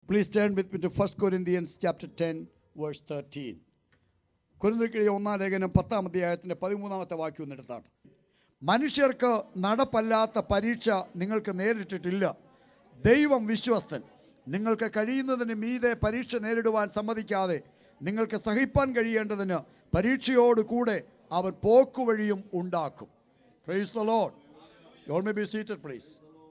Please turn with me to 1 Corinthians chapter 10, verse 13. കുരുന്നിക്കിഴി ഒന്നാം ലേഖനം പത്താം അധ്യായത്തിൻ്റെ പതിമൂന്നാമത്തെ വാക്യം ഒന്ന് എടുത്താണ് മനുഷ്യർക്ക് നടപ്പല്ലാത്ത പരീക്ഷ നിങ്ങൾക്ക് നേരിട്ടിട്ടില്ല ദൈവം വിശ്വസ്തൻ നിങ്ങൾക്ക് കഴിയുന്നതിന് മീതെ പരീക്ഷ നേരിടുവാൻ സമ്മതിക്കാതെ നിങ്ങൾക്ക് സഹിപ്പാൻ കഴിയേണ്ടതിന് പരീക്ഷയോട് കൂടെ അവൻ പോക്കുവഴിയും ഉണ്ടാക്കും praise the Lord y'all may be seated please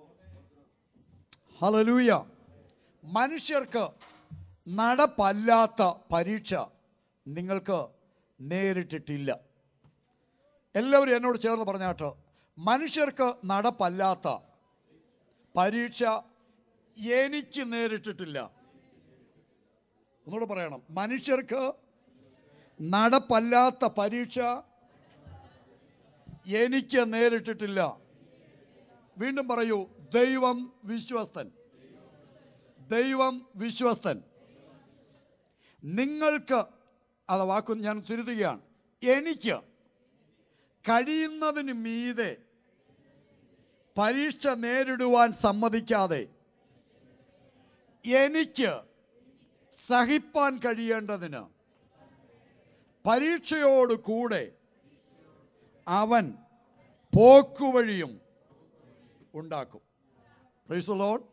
hallelujah മനുഷ്യർക്ക് നടപ്പല്ലാത്ത പരീക്ഷ നിങ്ങൾക്ക് നേരിട്ടിട്ടില്ല എല്ലാവരും എന്നോട് ചേർന്ന് പറഞ്ഞാട്ടോ മനുഷ്യർക്ക് നടപ്പല്ലാത്ത പരീക്ഷ എനിക്ക് നേരിട്ടിട്ടില്ല ഒന്നുകൂടെ പറയണം മനുഷ്യർക്ക് നടപ്പല്ലാത്ത പരീക്ഷ എനിക്ക് നേരിട്ടിട്ടില്ല വീണ്ടും പറയൂ ദൈവം വിശ്വസ്തൻ ദൈവം വിശ്വസ്തൻ നിങ്ങൾക്ക് അത് വാക്കു ഞാൻ തിരുത്തുകയാണ് എനിക്ക് കഴിയുന്നതിന് മീതെ പരീക്ഷ നേരിടുവാൻ സമ്മതിക്കാതെ എനിക്ക് സഹിപ്പാൻ കഴിയേണ്ടതിന് പരീക്ഷയോട് കൂടെ അവൻ പോക്കുവഴിയും ഉണ്ടാക്കും praise the Lord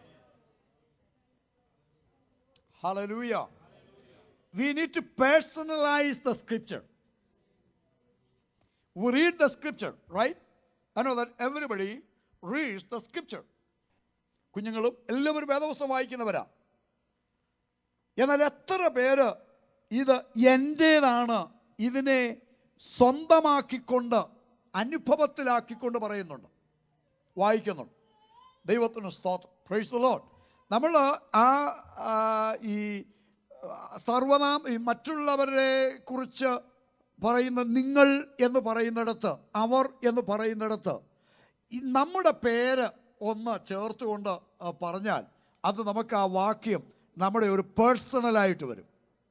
hallelujah we need to personalize the scripture we read the scripture right i know that everybody reads the scripture കുഞ്ഞുങ്ങളും എല്ലാവരും വേദപുസ്തകം വായിക്കുന്നവരാ എന്നാൽ എത്ര പേര് ഇത് എൻ്റേതാണ് ഇതിനെ സ്വന്തമാക്കിക്കൊണ്ട് അനുഭവത്തിലാക്കിക്കൊണ്ട് പറയുന്നുണ്ട് വായിക്കുന്നുണ്ട് ദൈവത്തിന് സ്തോത്രം പ്രൈസ് ദ ലോഡ് നമ്മൾ ആ ആ, ഈ ആ, സർവനാം ഈ മറ്റുള്ളവരെ കുറിച്ച് പറയുന്ന നിങ്ങൾ എന്ന് പറയുന്നിടത്ത് അവർ എന്ന് പറയുന്നിടത്ത് ഈ നമ്മുടെ പേര് ഒന്ന് ചേർത്തുകൊണ്ട് ആ, പറഞ്ഞാൽ അത് നമുക്ക് ആ വാക്യം നമ്മുടെ ഒരു പേഴ്സണലായിട്ട് വരും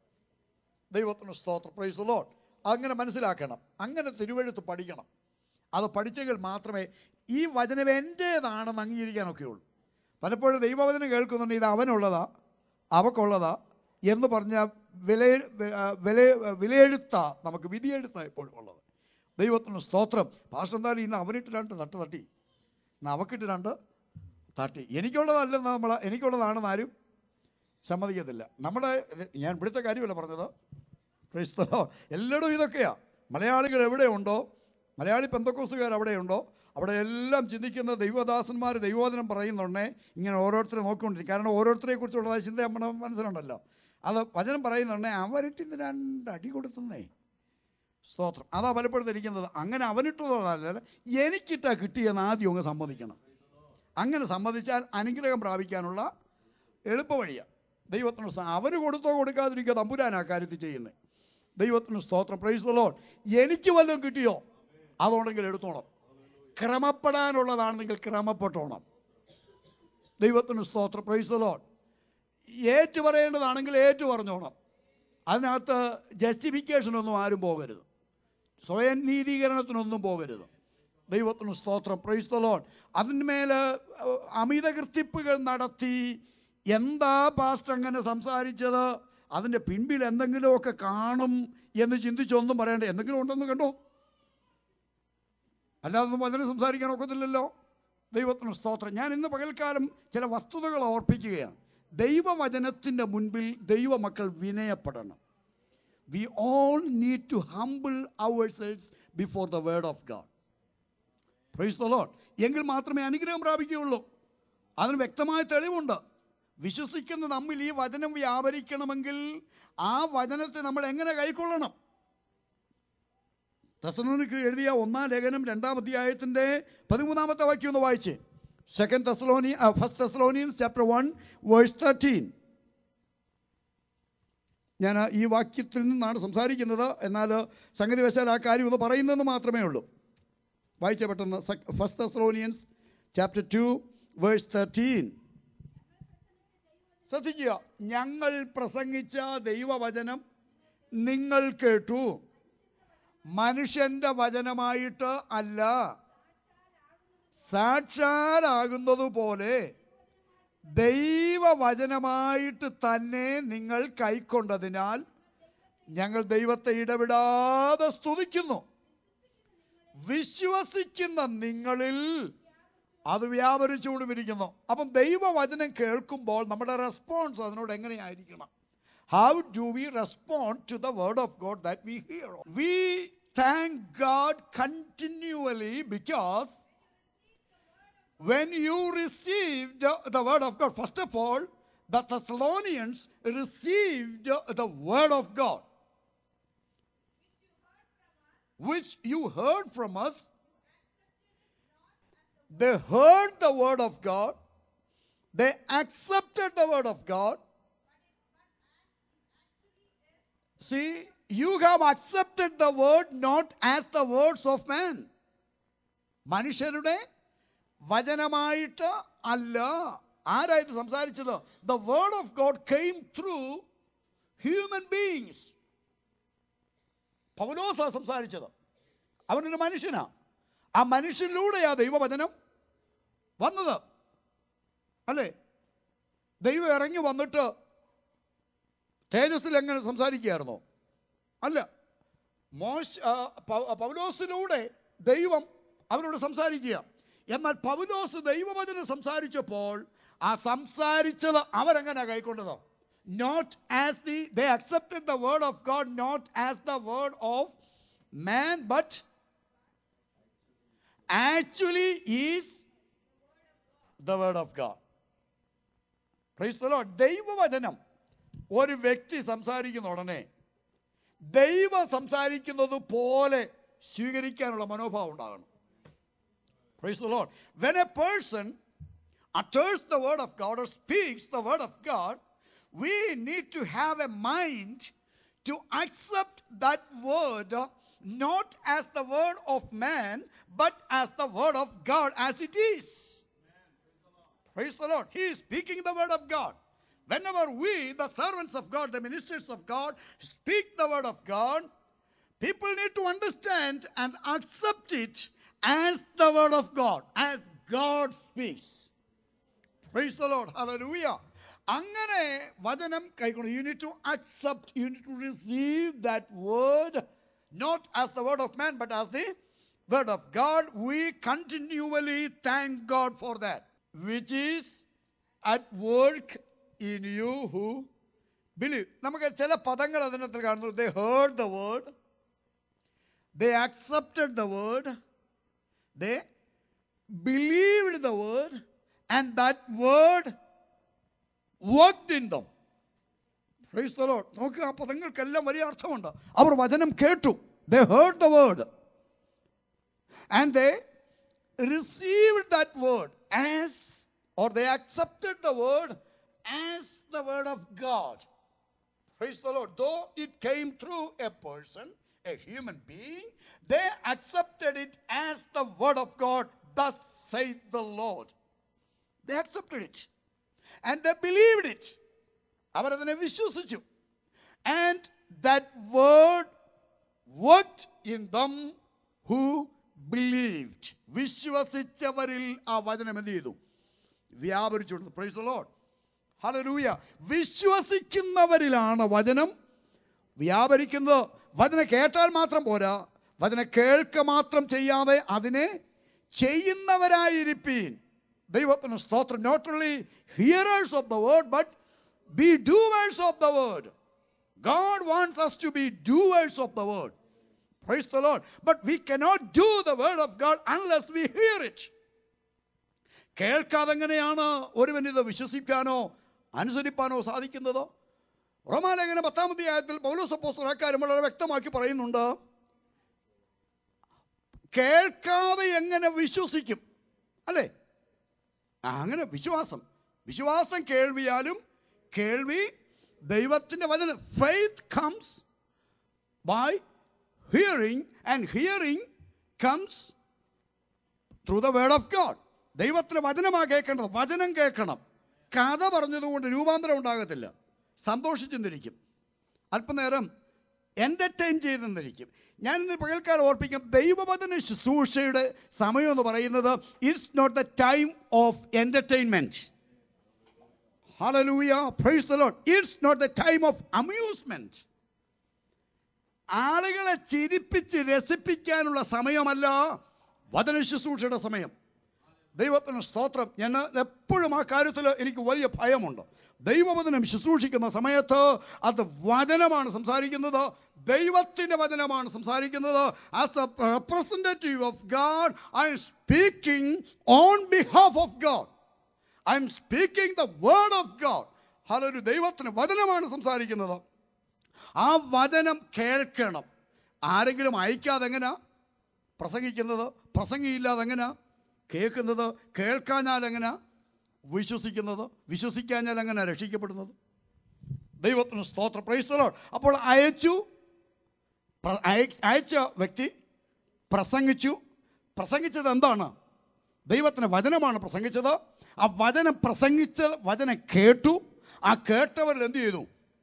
ദൈവത്തിന് സ്തോത്രം പ്രൈസ് ലോഡ് അങ്ങനെ മനസ്സിലാക്കണം അങ്ങനെ തിരുവഴുത്ത് പഠിക്കണം അത് പഠിച്ചെങ്കിൽ മാത്രമേ ഈ വചനം എൻ്റേതാണെന്ന് അംഗീകരിക്കാനൊക്കെ ഉള്ളൂ പലപ്പോഴും ദൈവവചനം കേൾക്കുന്നുണ്ട് ഇത് അവനുള്ളതാ അവക്കുള്ളതാ എന്ന് പറഞ്ഞ വില വില വിലയെഴുത്ത നമുക്ക് വിധിയെഴുത്ത എപ്പോഴും ഉള്ളത് ദൈവത്തിന് സ്തോത്രം പാസ്റ്റർ എന്തായാലും ഇന്ന് അവനിട്ട് രണ്ട് തട്ട് തട്ടി ഇന്ന് അവക്കിട്ട് രണ്ട് തട്ടി എനിക്കുള്ളതല്ലെന്ന് നമ്മൾ എനിക്കുള്ളതാണെന്ന് ആരും സമ്മതിക്കത്തില്ല നമ്മുടെ ഞാൻ ഇവിടുത്തെ കാര്യമല്ല പറഞ്ഞത് ക്രൈസ്തവ എല്ലായിടും ഇതൊക്കെയാ മലയാളികൾ എവിടെയുണ്ടോ മലയാളി പെന്തക്കോസുകാർ അവിടെയുണ്ടോ അവിടെ എല്ലാം ചിന്തിക്കുന്ന ദൈവദാസന്മാർ ദൈവോധനം പറയുന്നുണ്ടേ ഇങ്ങനെ ഓരോരുത്തരെ നോക്കിക്കൊണ്ടിരിക്കും കാരണം ഓരോരുത്തരെ കുറിച്ചുള്ളതായ ചിന്ത നമ്മുടെ മനസ്സിലുണ്ടല്ലോ അത് വചനം പറയുന്നുണ്ടേ അവരിട്ട് ഇന്ന് രണ്ട് അടി കൊടുത്തുന്നേ സ്തോത്രം അതാ പലപ്പോഴും ധരിക്കുന്നത് അങ്ങനെ അവനിട്ടുള്ളതല്ല എനിക്കിട്ടാ കിട്ടിയെന്ന് ആദ്യം അങ്ങ് സമ്മതിക്കണം അങ്ങനെ സമ്മതിച്ചാൽ അനുഗ്രഹം പ്രാപിക്കാനുള്ള എളുപ്പ വഴിയാണ് ദൈവത്തിന് സ്തോ- അവന് കൊടുത്തോ കൊടുക്കാതിരിക്കോ തമ്പുരാൻ ആ കാര്യത്തിൽ ചെയ്യുന്നത് ദൈവത്തിന് സ്തോത്രം പ്രൈസ് ദ ലോഡ് എനിക്ക് വല്ലതും കിട്ടിയോ അതുണ്ടെങ്കിൽ എടുത്തോണം ക്രമപ്പെടാനുള്ളതാണെങ്കിൽ ക്രമപ്പെട്ടോണം ദൈവത്തിന് സ്തോത്രം പ്രൈസ് ദ ലോഡ് ഏറ്റു പറയേണ്ടതാണെങ്കിൽ ഏറ്റു പറഞ്ഞോണം അതിനകത്ത് ജസ്റ്റിഫിക്കേഷനൊന്നും ആരും പോകരുത് സ്വയം നീതീകരണത്തിനൊന്നും പോകരുത് ദൈവത്തിന് സ്തോത്രം പ്രൈസ് ദ ലോഡ് അതിന്മേൽ അമിത കൃത്തിപ്പുകൾ നടത്തി എന്താ പാസ്റ്റ് അങ്ങനെ സംസാരിച്ചത് അതിൻ്റെ പിൻപിൽ എന്തെങ്കിലുമൊക്കെ കാണും എന്ന് ചിന്തിച്ചൊന്നും പറയണ്ട എന്തെങ്കിലും ഉണ്ടെന്ന് കണ്ടോ അല്ലാതെ ഒന്നും അതിനെ സംസാരിക്കാൻ ഒക്കത്തില്ലല്ലോ ദൈവത്തിന് സ്തോത്രം ഞാൻ ഇന്ന് പകൽക്കാലം ചില വസ്തുതകൾ ഓർപ്പിക്കുകയാണ് ദൈവവചനത്തിൻ്റെ മുൻപിൽ ദൈവമക്കൾ വിനയപ്പെടണം we all need to humble our selves before the word of God praise the Lord എങ്കിൽ മാത്രമേ അനുഗ്രഹം പ്രാപിക്കുകയുള്ളൂ അതിന് വ്യക്തമായ തെളിവുണ്ട് വിശ്വസിക്കുന്ന നമ്മിൽ ഈ വചനം വ്യാപരിക്കണമെങ്കിൽ ആ വചനത്തെ നമ്മൾ എങ്ങനെ കൈക്കൊള്ളണം തെസലോനിക്ക് എഴുതിയ ഒന്നാം ലേഖനം രണ്ടാം അധ്യായത്തിൻ്റെ പതിമൂന്നാമത്തെ വാക്യം ഒന്ന് വായിച്ച് second Thessalonians first Thessalonians chapter one verse thirteen ഞാൻ ഈ വാക്യത്തിൽ നിന്നാണ് സംസാരിക്കുന്നത് എന്നാൽ സംഗതി വശാൽ ആ കാര്യം ഒന്ന് പറയുന്നതെന്ന് മാത്രമേ ഉള്ളൂ വായിച്ച പെട്ടെന്ന് first Thessalonians chapter two verse thirteen ശ്രദ്ധിക്കുക ഞങ്ങൾ പ്രസംഗിച്ച ദൈവവചനം നിങ്ങൾ കേട്ടു മനുഷ്യന്റെ വചനമായിട്ട് അല്ല സാക്ഷാലാകുന്നത് പോലെ ദൈവവചനമായിട്ട് തന്നെ നിങ്ങൾ കൈക്കൊണ്ടതിനാൽ ഞങ്ങൾ ദൈവത്തെ ഇടവിടാതെ സ്തുതിക്കുന്നു വിശ്വസിക്കുന്ന നിങ്ങളിൽ അത് വ്യാപരിച്ചുകൊണ്ടുമിരിക്കുന്നു അപ്പം ദൈവവചനം കേൾക്കുമ്പോൾ നമ്മുടെ റെസ്പോൺസ് അതിനോട് എങ്ങനെയായിരിക്കണം how do we respond to the word of God that we hear we thank God continually because when you received the word of God, first of all, the Thessalonians received the word of God, which you heard from us. They heard the word of God, they accepted the word of God. See, you have accepted the word not as the words of man. മനുഷ്യരുടെ വചനമായിട്ട് അല്ല ആരായത് സംസാരിച്ചത് the word of God came through human beings പൗലോസാ സംസാരിച്ചത് അവനൊരു മനുഷ്യനാ ആ മനുഷ്യനിലൂടെയാ ദൈവവചനം വന്നത് അല്ലേ ദൈവം ഇറങ്ങി വന്നിട്ട് തേജസ്സിൽ എങ്ങനെ സംസാരിക്കുകയായിരുന്നോ അല്ല മോശ ആ, പൗ- പൗലോസിലൂടെ ദൈവം അവരോട് സംസാരിക്കുക എന്നാൽ പൗലോസ് ദൈവവചനം സംസാരിച്ചപ്പോൾ ആ സംസാരിച്ചത് അവരെങ്ങനെ കൈക്കൊണ്ടത് not as the they accepted the word of God not as the word of man but actually is the word of God ക്രൈസ്തലോ ദൈവവചനം ഒരു വ്യക്തി സംസാരിക്കുന്ന ഉടനെ ദൈവം സംസാരിക്കുന്നത് പോലെ സ്വീകരിക്കാനുള്ള മനോഭാവം ഉണ്ടാകണം Praise the Lord. When a person utters the word of God or speaks the word of God, we need to have a mind to accept that word uh, not as the word of man, but as the word of God as it is. Praise the Lord. He is speaking the word of God. Whenever we, the servants of God, the ministers of God, speak the word of God, people need to understand and accept it as the word of God, as God speaks. Praise the Lord. Hallelujah. അങ്ങനെ വചനം കൈക്കൊണ്ട് you need to accept you need to receive that word not as the word of man but as the word of God we continually thank God for that which is at work in you who believe നമുക്ക് ചില പദങ്ങൾ അതിനകത്ത് കാണുന്നു they heard the word they accepted the word, they believed the word, and that word worked in them. Praise the Lord. നോക്ക് ആ പദങ്ങൾക്കെല്ലാം വലിയ അർത്ഥമുണ്ട് അവർ വചനം കേട്ടു they heard the word and they received that word as or they accepted the word as the word of God. Praise the Lord. Though it came through a person, a human being, they accepted it as the word of God. Thus saith the Lord. They accepted it. And they believed it. അവരതിനെ വിശ്വസിച്ചു and that word worked in them who believed വിശ്വസിച്ചവരിൽ ആ വചനം എന്ത് ചെയ്തു വ്യാപരിച്ചു praise the Lord hallelujah വിശ്വസിക്കുന്നവരിലാണ് വചനം വ്യാപരിക്കുന്നത് വചനം കേട്ടാൽ മാത്രം പോരാ വചനം കേൾക്ക മാത്രം ചെയ്യാതെ അതിനെ ചെയ്യുന്നവരായിരിപ്പീൻ ദൈവത്തിന് സ്തോത്രം not only hearers of the word but be doers of the word God wants us to be doers of the word. Praise the Lord. But we cannot do the word of God unless we hear it. കേൾക്കാതെ എങ്ങനെയാണ് ഒരുവൻ ഇത് വിശ്വസിക്കാനോ അനുസരിപ്പാനോ സാധിക്കുന്നത് റോമാലേഖന പത്താമത്തെ ആയത്തിൽ പൗലോസപ്പോസ്തലൻ അക്കാര്യം വളരെ വ്യക്തമാക്കി പറയുന്നുണ്ട് കേൾക്കാതെ എങ്ങനെ വിശ്വസിക്കും അല്ലേ ആ, അങ്ങനെ വിശ്വാസം വിശ്വാസം കേൾവിയാലും കേൾവി ദൈവത്തിൻ്റെ വചനം faith comes by hearing and hearing comes through the word of God ദൈവത്തിന് വചനമാ കേൾക്കേണ്ടത് വചനം കേൾക്കണം കഥ പറഞ്ഞതുകൊണ്ട് രൂപാന്തരം ഉണ്ടാകത്തില്ല സന്തോഷിച്ചെന്നിരിക്കും അല്പനേരം എൻ്റർടൈൻ ചെയ്തെന്നിരിക്കും ഞാൻ ഇന്ന് പകൽക്കാലം ഓർപ്പിക്കും ദൈവവചന ശുശ്രൂഷയുടെ സമയം എന്ന് പറയുന്നത് it's not the time of entertainment Hallelujah. Praise the Lord. It's not the time of amusement. ആളുകളെ ചിരിപ്പിച്ച് രസിപ്പിക്കാനുള്ള സമയമല്ല വചന ശുശ്രൂഷയുടെ സമയം ദൈവത്തിന് സ്തോത്രം ഞാൻ എപ്പോഴും ആ കാര്യത്തിൽ എനിക്ക് വലിയ ഭയമുണ്ട് ദൈവവചനം ശുശ്രൂഷിക്കുന്ന സമയത്ത് അത് വചനമാണ് സംസാരിക്കുന്നത് ദൈവത്തിൻ്റെ വചനമാണ് സംസാരിക്കുന്നത് as a representative of God I'm speaking on behalf of God I'm speaking the word of God ഹലൊരു ദൈവത്തിന് വചനമാണ് സംസാരിക്കുന്നത് ആ വചനം കേൾക്കണം ആരെങ്കിലും അയക്കാതെ എങ്ങനെയാ പ്രസംഗിക്കുന്നത് പ്രസംഗിയില്ലാതെ എങ്ങനെയാ കേൾക്കുന്നത് കേൾക്കാഞ്ഞാൽ എങ്ങനെയാ വിശ്വസിക്കുന്നത് വിശ്വസിക്കാഞ്ഞാൽ എങ്ങനെയാ രക്ഷിക്കപ്പെടുന്നത് ദൈവത്തിന് സ്തോത്ര പ്രൈസ്തലോ അപ്പോൾ അയച്ചു പ്ര- അയ- അയച്ച വ്യക്തി പ്രസംഗിച്ചു പ്രസംഗിച്ചത് എന്താണ് ദൈവത്തിന് വചനമാണ് പ്രസംഗിച്ചത് ആ വചനം പ്രസംഗിച്ച വചനം കേട്ടു ആ കേട്ടവരിൽ എന്ത് ചെയ്തു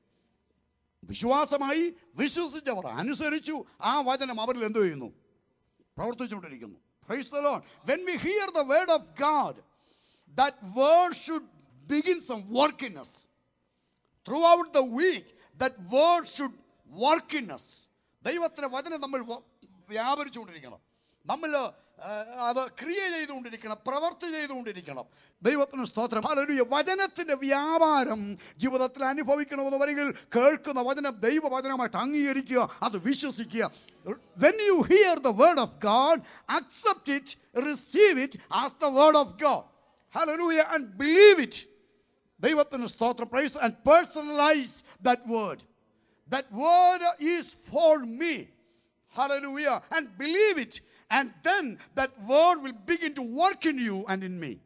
വിശ്വാസമായി വിശ്വസിച്ചവർ അനുസരിച്ചു ആ വചനം അവരിൽ എന്തു ചെയ്യുന്നു പ്രവർത്തിച്ചുകൊണ്ടിരിക്കുന്നു Praise the Lord. When we hear the word of God, that word should begin some work in us. Throughout the week, that word should work in us. ദൈവത്തിൻ്റെ വചനം നമ്മൾ വ- വ്യാപരിച്ചുകൊണ്ടിരിക്കണം നമ്മൾ ആ, അത് ക്രിയ ചെയ്തുകൊണ്ടിരിക്കണം പ്രവർത്തി ചെയ്തുകൊണ്ടിരിക്കണം ദൈവത്തിന് സ്തോത്രം ഹല്ലേലൂയ വചനത്തിൻ്റെ വ്യാപാരം ജീവിതത്തിൽ അനുഭവിക്കണമെന്ന് വരികിൽ കേൾക്കുന്ന വചനം ദൈവവചനമായിട്ട് അംഗീകരിക്കുക അത് വിശ്വസിക്കുക when you hear the word of God accept it receive it as the word of God hallelujah and believe it ദൈവത്തിന് സ്തോത്രം praise and personalise that word that word is for me hallelujah and believe it and then that word will begin to work in you and in me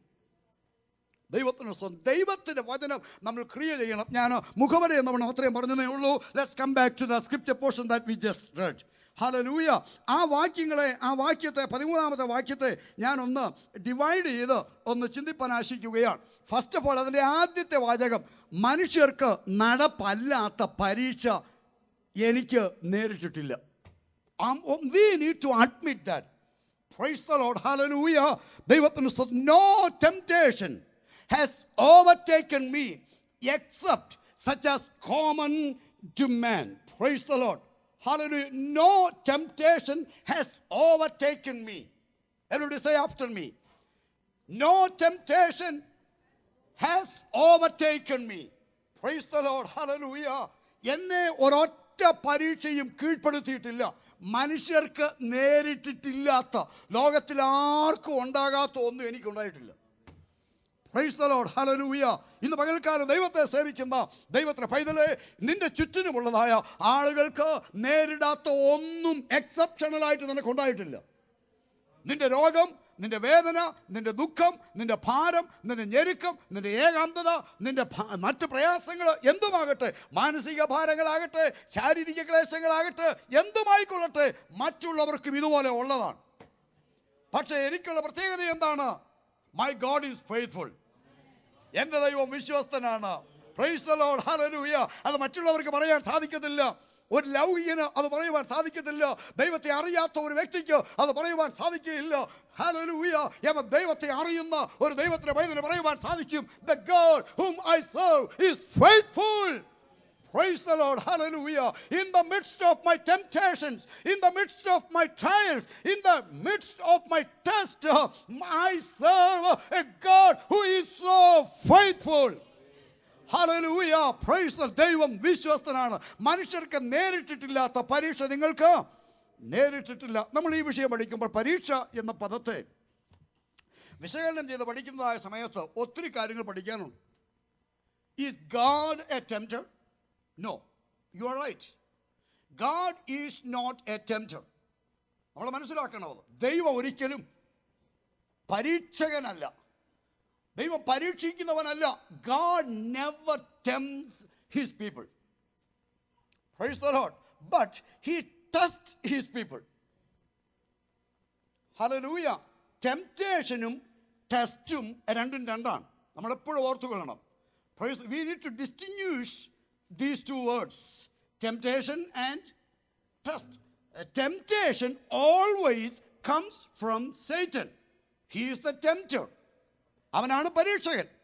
ദൈവത്തിന് സ്വന്തം ദൈവത്തിൻ്റെ വചനം നമ്മൾ ക്രിയ ചെയ്യണം ഞാൻ മുഖവര എന്നവണ്ണം അത്രയും പറഞ്ഞതേ ഉള്ളൂ let's come back to the script portion that we just read hallelujah ആ വാക്യങ്ങളെ ആ വാക്യത്തെ പതിമൂന്നാമത്തെ വാക്യത്തെ ഞാനൊന്ന് ഡിവൈഡ് ചെയ്ത് ഒന്ന് ചിന്തിപ്പാൻ ആശിക്കുകയാണ് ഫസ്റ്റ് ഓഫ് ഓൾ അതിൻ്റെ ആദ്യത്തെ വാചകം മനുഷ്യർക്ക് നടപ്പല്ലാത്ത പരീക്ഷ എനിക്ക് നേരിട്ടിട്ടില്ല Um, um, we need to admit that. Praise the Lord. Hallelujah. ദൈവത്തിന് സ്തോത്രം. No temptation has overtaken me except such as common to man. Praise the Lord. Hallelujah. No temptation has overtaken me. Everybody say after me. No temptation has overtaken me. Praise the Lord. Hallelujah. എന്നെ ഒരൊറ്റ പരീക്ഷയും കീഴ്പ്പെടുത്തിയിട്ടില്ല മനുഷ്യർക്ക് നേരിട്ടിട്ടില്ലാത്ത ലോകത്തിൽ ആർക്കും ഉണ്ടാകാത്ത ഒന്നും എനിക്കുണ്ടായിട്ടില്ല praise the Lord hallelujah ഇന്ന് പകൽക്കാലം ദൈവത്തെ സേവിക്കുന്ന ദൈവത്തിന് പൈതലെ നിന്റെ ചുറ്റിനുമുള്ളതായ ആളുകൾക്ക് നേരിടാത്ത ഒന്നും എക്സെപ്ഷണലായിട്ട് നിനക്ക് ഉണ്ടായിട്ടില്ല നിന്റെ രോഗം നിന്റെ വേദന നിന്റെ ദുഃഖം നിന്റെ ഭാരം നിന്റെ ഞെരുക്കം നിന്റെ ഏകാന്തത നിന്റെ ഭ- മറ്റ് പ്രയാസങ്ങൾ എന്തുമാകട്ടെ മാനസിക ഭാരങ്ങളാകട്ടെ ശാരീരിക ക്ലേശങ്ങളാകട്ടെ എന്തുമായിക്കൊള്ളട്ടെ മറ്റുള്ളവർക്കും ഇതുപോലെ ഉള്ളതാണ് പക്ഷേ എനിക്കുള്ള പ്രത്യേകത എന്താണ് മൈ ഗോഡ് ഈസ് ഫെയ്ത്ത്ഫുൾ എൻ്റെ ദൈവം വിശ്വസ്തനാണ് പ്രൈസ് ദ ലോർഡ് ഹല്ലേലൂയ അത് മറ്റുള്ളവർക്ക് പറയാൻ സാധിക്കത്തില്ല ഒരു ലൗകികന് അത് പറയുവാൻ സാധിക്കത്തില്ല ദൈവത്തെ അറിയാത്ത ഒരു വ്യക്തിക്ക് അത് പറയുവാൻ സാധിക്കുകയില്ല ഹല്ലേലൂയ എന്ന ദൈവത്തെ അറിയുന്ന ഒരു ദൈവത്തിന്റെ പൈതന് പറയുവാൻ സാധിക്കും the God whom I serve is faithful Praise the Lord. Hallelujah. In the midst of my temptations, in the midst of my trials, in the midst of my test, uh, I serve a God who is so faithful. Hallelujah praise the ദൈവം വിശ്വസ്തനാണ് മനുഷ്യർക്ക് നേരിട്ടിട്ടില്ലാത്ത പരീക്ഷ നിങ്ങൾക്ക് നേരിട്ടിട്ടില്ല നമ്മൾ ഈ വിഷയം പഠിക്കുമ്പോൾ പരീക്ഷ എന്ന പദത്തെ വിശകലനം ചെയ്ത് പഠിക്കുന്നതായ സമയത്ത് ഒത്തിരി കാര്യങ്ങൾ പഠിക്കാനുണ്ട് is God a tempter no you are right God is not a tempter നമ്മൾ മനസ്സിലാക്കണത് ദൈവം ഒരിക്കലും പരീക്ഷകനല്ല ദൈവം പരീക്ഷിക്കുന്നവനല്ല God never tempts his people praise the Lord but he test his people hallelujah ടെംപ്റ്റേഷനും ടെസ്റ്റും രണ്ടും രണ്ടാണ് നമ്മളെപ്പോഴും ഓർത്തുകൊള്ളണം we need to distinguish these two words temptation and test temptation always comes from Satan he is the tempter അവനാണ് പരീക്ഷകൻ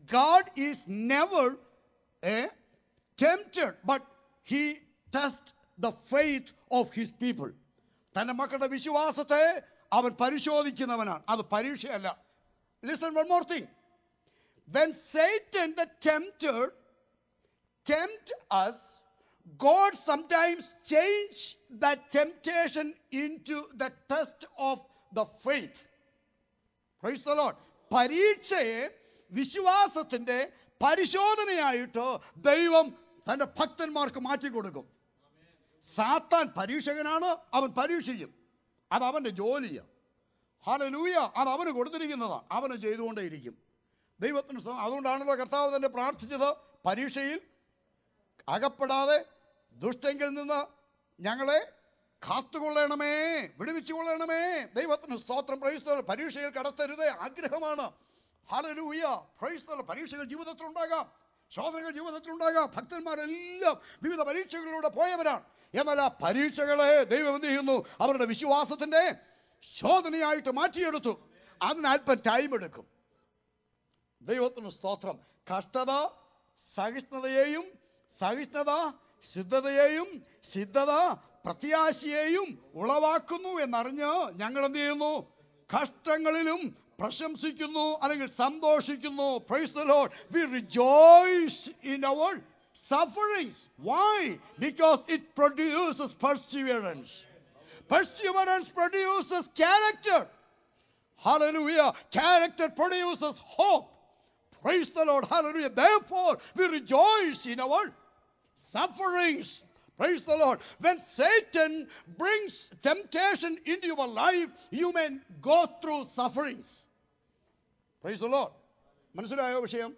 God is never eh, tempted, but He tests the faith of His people. തൻ്റെ മക്കളുടെ വിശ്വാസത്തെ അവൻ പരിശോധിക്കുന്നവനാണ് അത് പരീക്ഷയല്ല listen one more thing when Satan the tempter tempt us, God sometimes change that temptation into the test of the faith. Praise the Lord. പരീക്ഷയെ വിശ്വാസത്തിന്റെ പരിശോധനയായിട്ട് ദൈവം തന്റെ ഭക്തന്മാർക്ക് മാറ്റിക്കൊടുക്കും സാത്താൻ പരീക്ഷകനാണ് അവൻ പരീക്ഷിക്കും അത് അവന്റെ ജോലിയാണ് ഹാലലൂയ അത് അവന് കൊടുത്തിരിക്കുന്നതാണ് അവന് ചെയ്തുകൊണ്ടേയിരിക്കും ദൈവത്തിന് സ്തോത്രം. അതുകൊണ്ടാണല്ലോ കർത്താവ് തന്നെ പ്രാർത്ഥിച്ചത് പരീക്ഷയിൽ അകപ്പെടാതെ ദുഷ്ടങ്കിൽ നിന്ന് ഞങ്ങളെ കാത്തുകൊള്ളണമേ വിടുവിച്ചു കൊള്ളണമേ ദൈവത്തിന് സ്തോത്രം പ്രൈസ്തോല പരീക്ഷയിൽ കടത്തരുതേ ആഗ്രഹമാണ് ഹാലലൂയ പ്രൈസ്തോല പരീക്ഷകൾ ജീവിതത്തിൽ ഉണ്ടാകാം ശോധനകൾ ജീവിതത്തിൽ ഉണ്ടാകാം ഭക്തന്മാരെല്ലാം വിവിധ പരീക്ഷകളിലൂടെ പോയവരാണ് എന്നാൽ ആ പരീക്ഷകളെ ദൈവം എന്ത് ചെയ്യുന്നു അവരുടെ വിശ്വാസത്തിന്റെ ശോധനയായിട്ട് മാറ്റിയെടുത്തു അതിന് അല്പം ടൈം എടുക്കും ദൈവത്തിന് സ്തോത്രം കഷ്ടത സഹിഷ്ണുതയെയും സഹിഷ്ണുത സിദ്ധതയെയും സിദ്ധത പ്രത്യാശയെയും ഉളവാക്കുന്നു എന്നറിഞ്ഞ് ഞങ്ങൾ എന്ത് ചെയ്യുന്നു കഷ്ടങ്ങളിലും പ്രശംസിക്കുന്നു അല്ലെങ്കിൽ സന്തോഷിക്കുന്നു praise the Lord we rejoice in our sufferings why because it produces perseverance perseverance produces character Hallelujah. Character produces hope. Praise the Lord. Hallelujah. Therefore, we rejoice in our sufferings. Praise the Lord. When Satan brings temptation into your life, you may go through sufferings. Praise the Lord. മനസ്സിലായോ വിഷയം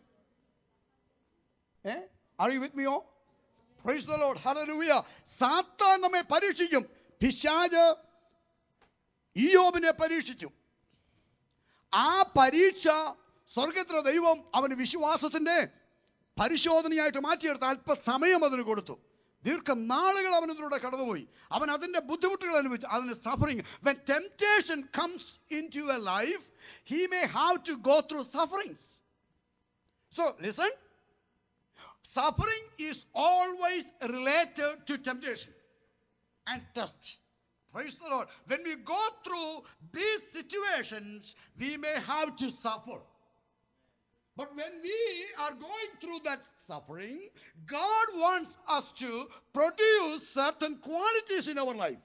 uh are you with മിയോ praise the Lord hallelujah സാത്താൻ നമ്മെ പരീക്ഷിക്കും പിശാജ് ഇയോബിനെ പരീക്ഷിച്ചു ആ പരീക്ഷ സ്വർഗത്തിലെ ദൈവം അവന് വിശ്വാസത്തിന്റെ പരിശോധനയായിട്ട് മാറ്റിയെടുത്ത് അല്പസമയം അതിന് കൊടുത്തു ദീർഘനാളുകൾ അവൻ ഇതിലൂടെ കടന്നുപോയി അവൻ അതിൻ്റെ ബുദ്ധിമുട്ടുകൾ അനുഭവിച്ചു അതിന് suffering when temptation comes into a life he may have to go through sufferings so listen suffering is always related to temptation and test. Praise the Lord. When we go through these situations, we may have to suffer. But when we are going through that suffering, God wants us to produce certain qualities in our life.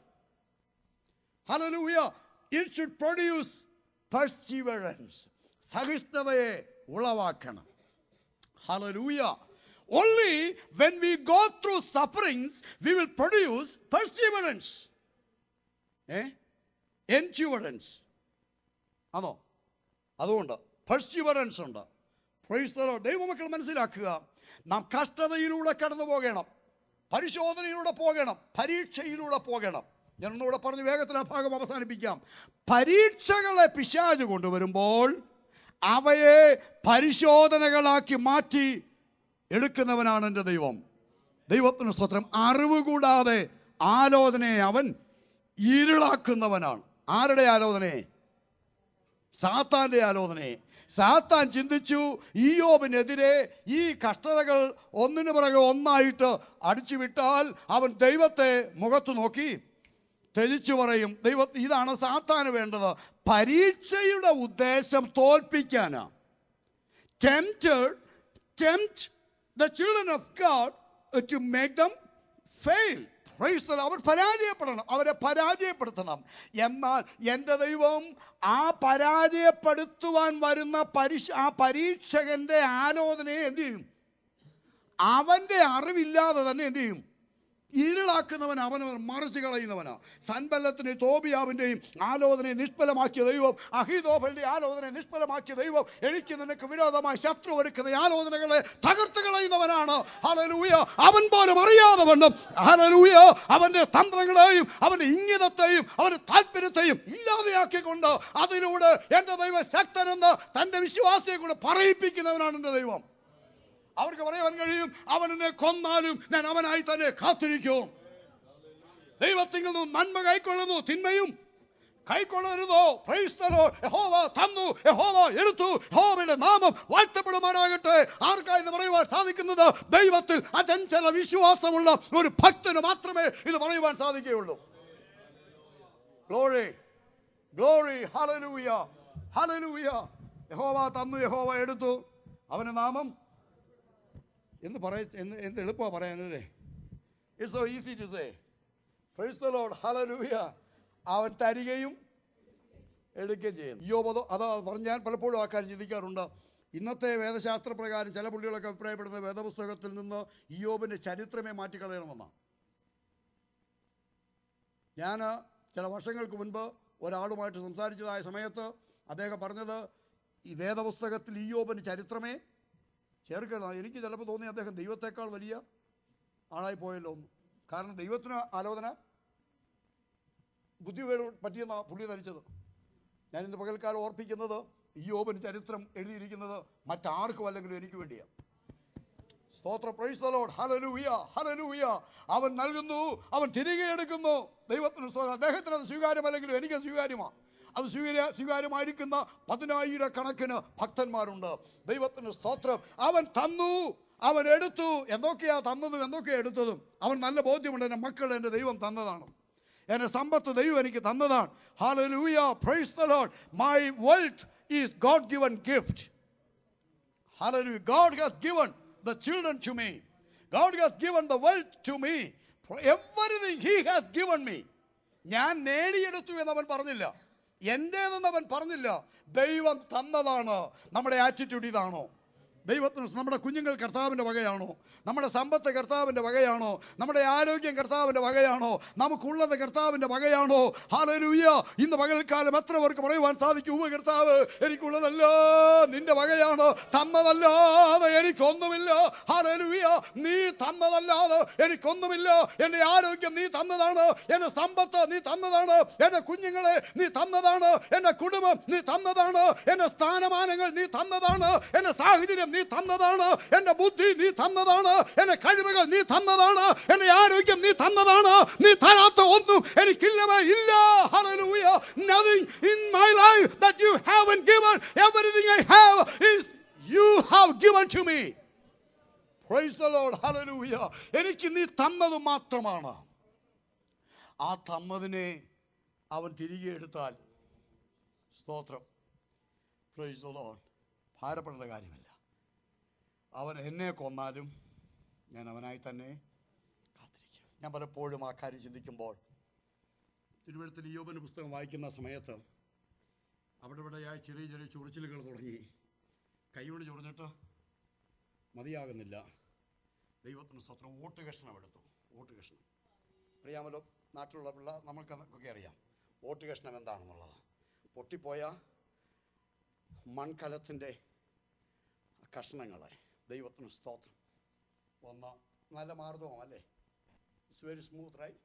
Hallelujah. It should produce perseverance. സഹിഷ്ണുതയെ ഉളവാക്കണം Hallelujah. Only when we go through sufferings, we will produce perseverance. Eh? Endurance. ആണോ അതുകൊണ്ട് പെർസ്യൂവറൻസ് ഉണ്ട് പ്രൈസ്തലോ ദൈവമക്കൾ മനസ്സിലാക്കുക നാം കഷ്ടതയിലൂടെ കടന്നു പോകണം പരിശോധനയിലൂടെ പോകണം പരീക്ഷയിലൂടെ പോകണം ഞാൻ ഒന്നുകൂടെ പറഞ്ഞ് വേഗത്തിൽ ആ ഭാഗം അവസാനിപ്പിക്കാം പരീക്ഷകളെ പിശാച് കൊണ്ടുവരുമ്പോൾ അവയെ പരിശോധനകളാക്കി മാറ്റി എടുക്കുന്നവനാണ് എൻ്റെ ദൈവം ദൈവത്തിന് സ്വത്രം അറിവ് കൂടാതെ ആലോചനയെ അവൻ ഇരുളാക്കുന്നവനാണ് ആരുടെ ആലോചനയെ സാത്താന്റെ ആലോചനയെ സാത്താൻ ചിന്തിച്ചു ഈയോബിനെതിരെ ഈ കഷ്ടതകൾ ഒന്നിനു പിറകെ ഒന്നായിട്ട് അടിച്ചു വിട്ടാൽ അവൻ ദൈവത്തെ മുഖത്ത് നോക്കി തെളിച്ചു പറയും ദൈവ ഇതാണ് സാത്താന് വേണ്ടത് പരീക്ഷയുടെ ഉദ്ദേശം തോൽപ്പിക്കാനാണ് tempted, tempt the children of God uh, to make them fail. Praise the Lord. അവർ പരാജയപ്പെടണം അവരെ പരാജയപ്പെടുത്തണം എന്നാൽ എൻ്റെ ദൈവം ആ പരാജയപ്പെടുത്തുവാൻ വരുന്ന പരിശ ആ പരീക്ഷകന്റെ ആലോചനയെ എന്ത് ചെയ്യും അവന്റെ അറിവില്ലാതെ തന്നെ എന്ത് ചെയ്യും ഇരുളാക്കുന്നവൻ അവനവർ മറിച്ച് കളയുന്നവനാ സൻബല്ലത്തിന്റെ തോബിയാവിന്റെയും ആലോചനയെ നിഷ്ഫലമാക്കിയ ദൈവം അഹിതോഫലിന്റെ ആലോചനയെ നിഷ്ഫലമാക്കിയ ദൈവം എനിക്ക് നിനക്ക് വിരോധമായി ശത്രു ഒരുക്കുന്ന ആലോചനകളെ തകർത്ത് കളയുന്നവനാണ് ഹലലൂയ അവൻ പോലും അറിയാതെ വണ്ണം ഹലലൂയ അവന്റെ തന്ത്രങ്ങളെയും അവന്റെ ഇംഗിതത്തെയും അവന്റെ താല്പര്യത്തെയും ഇല്ലാതെയാക്കിക്കൊണ്ട് അതിലൂടെ എൻ്റെ ദൈവം ശക്തനെന്ന് തന്റെ വിശ്വാസത്തെ കൂടെ പറയിപ്പിക്കുന്നവനാണ് എൻ്റെ ദൈവം അവർക്ക് പറയാൻ കഴിയും അവൻ എന്നെ കൊന്നാലും ഞാൻ അവനായി തന്നെ കാത്തിരിക്കും ദൈവത്തിൽ നിന്നും നന്മ കൈക്കൊള്ളുന്നു തിന്മയും കൈക്കൊള്ളരുതോ Praise the Lord. യഹോവ തന്നു യഹോവ എടുത്തു യഹോവയുടെ നാമം വാഴ്ത്തപ്പെടുമാറാകട്ടെ ആർക്കാ ഇത് പറയുവാൻ സാധിക്കുന്നത് ദൈവത്തിൽ അചഞ്ചല വിശ്വാസമുള്ള ഒരു ഭക്തന് മാത്രമേ ഇത് പറയുവാൻ സാധിക്കുകയുള്ളൂ ഗ്ലോറി ഗ്ലോറി ഹലലൂയ ഹലലൂയ യഹോവ തന്നു യഹോവ എടുത്തു അവന്റെ നാമം എന്ന് പറയ എന്ന് എന്ത് എളുപ്പമാണ് പറയാനല്ലേ it's so easy to say praise the Lord hallelujah അവൻ തരികയും എടുക്കുകയും ചെയ്യും യോബതോ അതാ പറഞ്ഞ് ഞാൻ പലപ്പോഴും ആ കാര്യം ചിന്തിക്കാറുണ്ട് ഇന്നത്തെ വേദശാസ്ത്ര പ്രകാരം ചില പുള്ളികളൊക്കെ അഭിപ്രായപ്പെടുന്ന വേദപുസ്തകത്തിൽ നിന്ന് ഇയോബിൻ്റെ ചരിത്രമേ മാറ്റിക്കളയണമെന്നാണ് ഞാൻ ചില വർഷങ്ങൾക്ക് മുൻപ് ഒരാളുമായിട്ട് സംസാരിച്ചതായ സമയത്ത് അദ്ദേഹം പറഞ്ഞത് ഈ വേദപുസ്തകത്തിൽ ഇയോബിന് ചരിത്രമേ ചേർക്കുന്നത് എനിക്ക് ചിലപ്പോൾ തോന്നി അദ്ദേഹം ദൈവത്തെക്കാൾ വലിയ ആളായി പോയല്ലോ എന്ന് കാരണം ദൈവത്തിന് ആലോചന ബുദ്ധികേട് പറ്റിയെന്ന പുള്ളി ധരിച്ചത് ഞാൻ ഇന്ന് പകൽക്കാലം ഓർപ്പിക്കുന്നത് ഈ ഓപൻ ചരിത്രം എഴുതിയിരിക്കുന്നത് മറ്റാർക്കും അല്ലെങ്കിലും എനിക്ക് വേണ്ടിയാണ് സ്തോത്ര praise the Lord hallelujah hallelujah അവൻ നൽകുന്നു അവൻ തിരികെ എടുക്കുന്നു ദൈവത്തിന് സ്തോത്രം അദ്ദേഹത്തിന് അത് സ്വീകാര്യമല്ലെങ്കിലും എനിക്ക് സ്വീകാര്യമാണ് അത് സ്വീകാര്യ സ്വീകാര്യമായിരിക്കുന്ന പതിനായിരക്കണക്കിന് ഭക്തന്മാരുണ്ട് ദൈവത്തിന് സ്തോത്രം അവൻ തന്നു അവൻ എടുത്തു എന്തൊക്കെയാ തന്നതും എന്തൊക്കെയാ എടുത്തതും അവൻ നല്ല ബോധ്യമുണ്ട് എൻ്റെ മക്കൾ എൻ്റെ ദൈവം തന്നതാണ് എൻ്റെ സമ്പത്ത് ദൈവം എനിക്ക് തന്നതാണ് hallelujah praise the Lord my wealth is God given gift Hallelujah. God has given the children to me. God has given the wealth to me. For everything He has given me. ഞാൻ നേടിയെടുത്തു എന്ന് അവൻ പറഞ്ഞില്ല എൻ്റേതെന്ന് അവൻ പറഞ്ഞില്ല ദൈവം തന്നതാണ് നമ്മുടെ ആറ്റിറ്റ്യൂഡ് ഇതാണോ ദൈവത്തിന് നമ്മുടെ കുഞ്ഞുങ്ങൾ കർത്താവിൻ്റെ വകയാണോ നമ്മുടെ സമ്പത്ത് കർത്താവിൻ്റെ വകയാണോ നമ്മുടെ ആരോഗ്യം കർത്താവിൻ്റെ വകയാണോ നമുക്കുള്ളത് കർത്താവിൻ്റെ വകയാണോ ഹാലരൂയ ഇന്ന് പകൽക്കാലം എത്ര പേർക്ക് പറയുവാൻ സാധിക്കും ഉവ കർത്താവ് എനിക്കുള്ളതല്ല നിന്റെ വകയാണ് തന്നതല്ലാതെ എനിക്കൊന്നുമില്ല ഹാലരൂയ നീ തന്നതല്ലാതെ എനിക്കൊന്നുമില്ല എൻ്റെ ആരോഗ്യം നീ തന്നതാണ് എൻ്റെ സമ്പത്ത് നീ തന്നതാണ് എൻ്റെ കുഞ്ഞുങ്ങളെ നീ തന്നതാണ് എൻ്റെ കുടുംബം നീ തന്നതാണ് എൻ്റെ സ്ഥാനമാനങ്ങൾ നീ തന്നതാണ് എൻ്റെ സാഹചര്യം നീ തന്നതാണ് എൻ്റെ ബുദ്ധി നീ തന്നതാണ് എൻ്റെ കഴിവുകൾ നീ തന്നതാണ് എൻ്റെ ആരോഗ്യം നീ തന്നതാണ് നീ തരാത്ത ഒന്നും എനിക്കില്ലവേ ഇല്ല hallelujah nothing in my life that you haven't given everything I have is you have given to me praise the lord hallelujah എനിക്ക് നീ തന്നത് മാത്രമാണ് ആ തന്നതിനെ അവൻ തിരികെ എടുത്താൽ സ്തോത്രം പ്രൈസ് ദ ലോർഡ് ഭാരപ്പെടേണ്ട കാര്യമില്ല അവൻ എന്നെ കൊന്നാലും ഞാൻ അവനായി തന്നെ കാത്തിരിക്കും ഞാൻ പലപ്പോഴും ആ കാര്യം ചിന്തിക്കുമ്പോൾ തിരുവഴുത്തിൽ യോബിൻ്റെ പുസ്തകം വായിക്കുന്ന സമയത്ത് അവിടെ ഇവിടെയായി ചെറിയ ചെറിയ ചൊറിച്ചിലുകൾ തുടങ്ങി കൈയോട് ചൊറിഞ്ഞിട്ട് മതിയാകുന്നില്ല ദൈവത്തിന് സ്വത്രം വോട്ട് കഷ്ണം എടുത്തു വോട്ട് കഷ്ണം അറിയാമല്ലോ നാട്ടിലുള്ള പിള്ള നമ്മൾക്കൊക്കെ അറിയാം വോട്ട് കഷ്ണം എന്താണെന്നുള്ളത് പൊട്ടിപ്പോയ മൺകലത്തിൻ്റെ കഷ്ണങ്ങളെ ദൈവത്തിന് സ്തോത്രം വന്ന നല്ല മാർദ്ദവം അല്ലേ ഇറ്റ്സ് വെരി സ്മൂത്ത് റൈറ്റ്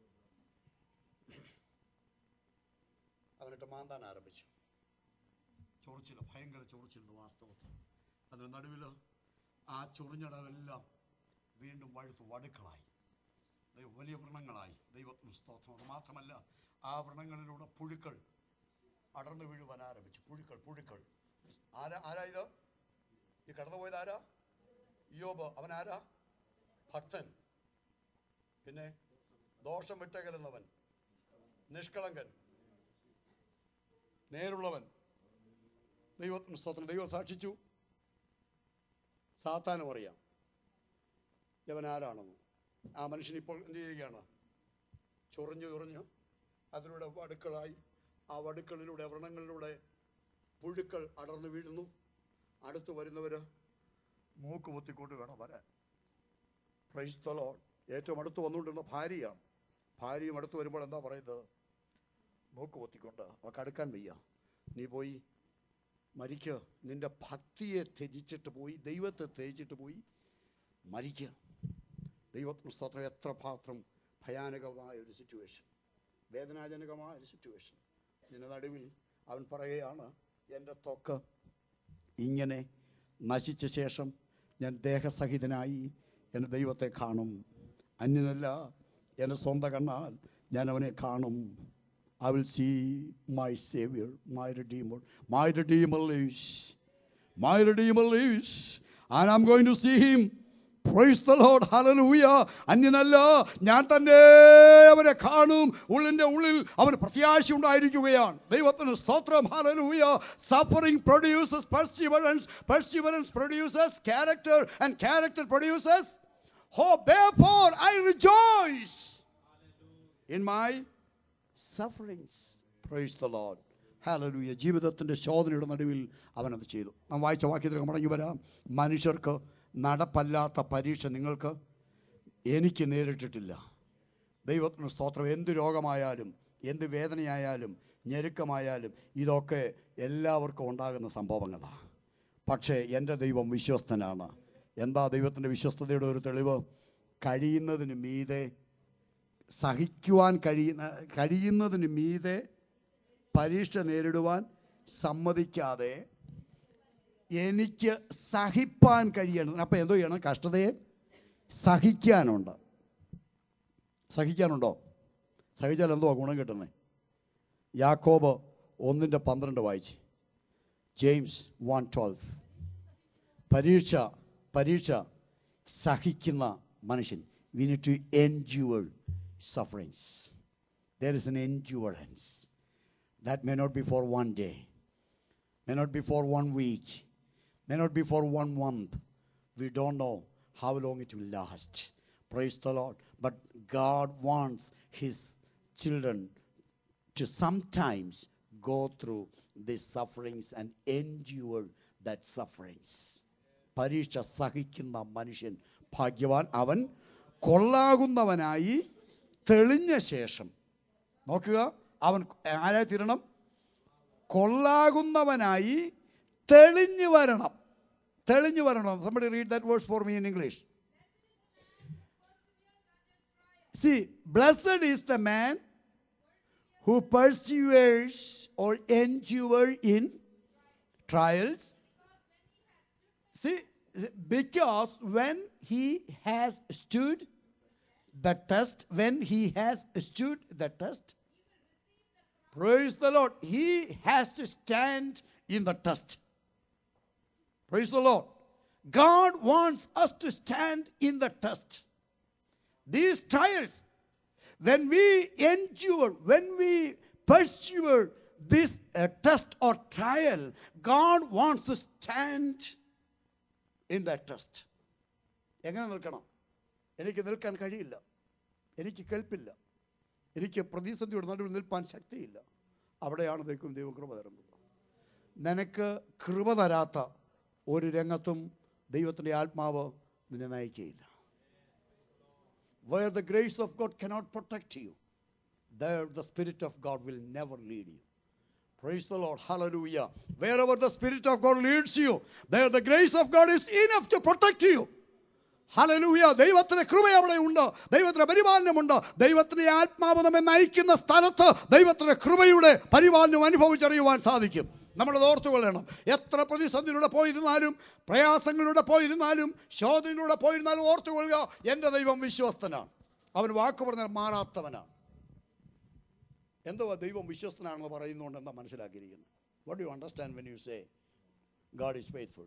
അവനിട്ട് മാന്താൻ ആരംഭിച്ചു ചൊറിച്ചിൽ ഭയങ്കര ചൊറിച്ചിലുണ്ട് വാസ്തവത്തിൽ അതിന് നടുവിൽ ആ ചൊറിഞ്ഞടവെല്ലാം വീണ്ടും വഴുത്ത് വടുക്കളായി ദൈവ വലിയ വ്രണങ്ങളായി ദൈവത്തിന് സ്തോത്രം അത് മാത്രമല്ല ആ വ്രണങ്ങളിലൂടെ പുഴുക്കൾ അടർന്നു വീഴുവാൻ ആരംഭിച്ചു പുഴുക്കൾ പുഴുക്കൾ ആരാ ആരാ ഇത് ഈ കടന്നുപോയത് ആരാ യോബ് അവൻ ആരാ ഭക്തൻ പിന്നെ ദോഷം വിട്ടകലുന്നവൻ നിഷ്കളങ്കൻ നേരുള്ളവൻ ദൈവത്തിന് സ്തോത്രം ദൈവം സാക്ഷിച്ചു സാത്താനും അറിയാം ഇവൻ ആരാണെന്ന് ആ മനുഷ്യൻ ഇപ്പോൾ എന്ത് ചെയ്യുകയാണ് ചൊറിഞ്ഞു ചൊറിഞ്ഞു അതിലൂടെ വടുക്കളായി ആ വടുക്കളിലൂടെ വ്രണങ്ങളിലൂടെ പുഴുക്കൾ അടർന്നു വീഴുന്നു അടുത്ത് വരുന്നവർ മൂക്ക് പൊത്തിക്കൊണ്ട് വേണം വരാൻ ക്രൈസ്തലോ ഏറ്റവും അടുത്ത് വന്നുകൊണ്ടിരുന്ന ഭാര്യയാണ് ഭാര്യയും അടുത്ത് വരുമ്പോൾ എന്താ പറയുന്നത് മൂക്ക് പൊത്തിക്കൊണ്ട് അവൾക്ക് അടുക്കാൻ വയ്യ നീ പോയി മരിക്കുക നിന്റെ ഭക്തിയെ ത്യജിച്ചിട്ട് പോയി ദൈവത്തെ ത്യജിച്ചിട്ട് പോയി മരിക്കുക ദൈവത്തിന് സ്തോത്രം എത്ര പാത്രം ഭയാനകമായ ഒരു സിറ്റുവേഷൻ വേദനാജനകമായ ഒരു സിറ്റുവേഷൻ ഇതിൻ്റെ നടുവിൽ അവൻ പറയുകയാണ് എൻ്റെ ത്വക്ക് ഇങ്ങനെ നശിച്ച ശേഷം ഞാൻ ദേഹസഹിതനായി എൻ്റെ ദൈവത്തെ കാണും അന്യനല്ല എൻ്റെ സ്വന്തം കണ്ണാൽ ഞാൻ അവനെ കാണും I will see my Savior, my Redeemer. My Redeemer lives. My Redeemer lives. And I'm going to see him. Praise the Lord. Hallelujah. അന്യനല്ല ഞാൻ തന്നെ അവനെ കാണും ഉള്ളിൻ്റെ ഉള്ളിൽ അവന് പ്രത്യാശ ഉണ്ടായിരിക്കുകയാണ് ദൈവത്തിന് സ്തോത്രം hallelujah suffering produces perseverance perseverance produces character and character produces hope therefore I rejoice in my sufferings. Praise the Lord. Hallelujah. ജീവിതത്തിൻ്റെ ശോധനയുടെ നടുവിൽ അവനത് ചെയ്തു നാം വായിച്ച വാക്യത്തിലേക്ക് മടങ്ങി വരാം മനുഷ്യർക്ക് നടപ്പല്ലാത്ത പരീക്ഷ നിങ്ങൾക്ക് എനിക്ക് നേരിട്ടിട്ടില്ല ദൈവത്തിന് സ്തോത്രം എന്ത് രോഗമായാലും എന്ത് വേദനയായാലും ഞെരുക്കമായാലും ഇതൊക്കെ എല്ലാവർക്കും ഉണ്ടാകുന്ന സംഭവങ്ങളാണ് പക്ഷേ എൻ്റെ ദൈവം വിശ്വസ്തനാണ് എന്താ ദൈവത്തിൻ്റെ വിശ്വസ്തതയുടെ ഒരു തെളിവ് കഴിയുന്നതിന് മീതെ സഹിക്കുവാൻ കഴിയുന്ന കഴിയുന്നതിന് മീതെ പരീക്ഷ നേരിടുവാൻ സമ്മതിക്കാതെ എനിക്ക് സഹിപ്പാൻ കഴിയണം അപ്പം എന്തോ ചെയ്യണം കഷ്ടതയെ സഹിക്കാനുണ്ട് സഹിക്കാനുണ്ടോ സഹിച്ചാൽ എന്തോ ഗുണം കിട്ടുന്നത് യാക്കോബ് ഒന്നിൻ്റെ പന്ത്രണ്ട് വായിച്ച് ജെയിംസ് വൺ ട്വൽവ് പരീക്ഷ പരീക്ഷ സഹിക്കുന്ന മനുഷ്യൻ we need to endure sufferings there is an endurance that may not be for one day may not be for one week, may not be for one month. We don't know how long it will last. Praise the Lord. But God wants His children to sometimes go through these sufferings and endure that sufferings. പരീക്ഷ സഹിക്കുന്ന മനുഷ്യൻ ഭാഗ്യവാൻ അവൻ കൊള്ളാകുന്നവനായി തെളിഞ്ഞ ശേഷം നോക്കുക അവൻ ആരായി തീരണം കൊള്ളാകുന്നവനായി തെളിഞ്ഞു വരണം തെളിഞ്ഞു വരണം somebody read that verse for me in english see blessed is the man who perseveres or endure in trials see because when he has stood the test when he has stood the test Praise the Lord. He has to stand in the test. Praise the Lord. God wants us to stand in the test. These trials, when we endure, when we pursue this uh, test or trial, God wants to stand in that test. എങ്ങനെ നിൽക്കണം എനിക്ക് നിൽക്കാൻ കഴിയില്ല എനിക്ക് കേൾപ്പില്ല എനിക്ക് പ്രതിസന്ധിയുടെ നടുവിൽ നിൽപ്പാൻ ശക്തിയില്ല അവിടെയാണ് ദൈവം ദൈവം കൃപ തരുന്നത് നിനക്ക് കൃപ തരാത്ത ഒരു രംഗത്തും ദൈവത്തിൻ്റെ ആത്മാവ് നിന്നെ നയിക്കുകയില്ല Where the grace of God cannot protect you, there the Spirit of God will never lead you. Praise the Lord. Hallelujah. Wherever the Spirit of God leads you, there the grace of God is enough to protect you. ഹലലൂയ ദൈവത്തിന്റെ കൃപ അവിടെ ഉണ്ട് ദൈവത്തിന്റെ പരിപാലനമുണ്ട് ദൈവത്തിന്റെ ആത്മാവ് നമ്മെ നയിക്കുന്ന സ്ഥലത്ത് ദൈവത്തിന്റെ കൃപയുടെ പരിപാലനം അനുഭവിച്ചറിയുവാൻ സാധിക്കും നമ്മളത് ഓർത്തുകൊള്ളണം എത്ര പ്രതിസന്ധിയിലൂടെ പോയിരുന്നാലും പ്രയാസങ്ങളിലൂടെ പോയിരുന്നാലും ശോധനയിലൂടെ പോയിരുന്നാലും ഓർത്തുകൊള്ളുക എൻ്റെ ദൈവം വിശ്വസ്തനാണ് അവൻ വാക്ക് പറഞ്ഞാൽ മാറാത്തവനാണ് എന്തോ ദൈവം വിശ്വസ്തനാണെന്ന് പറയുന്നുകൊണ്ട് എന്താ മനസ്സിലാക്കിയിരിക്കുന്നത് what you understand when you say God is faithful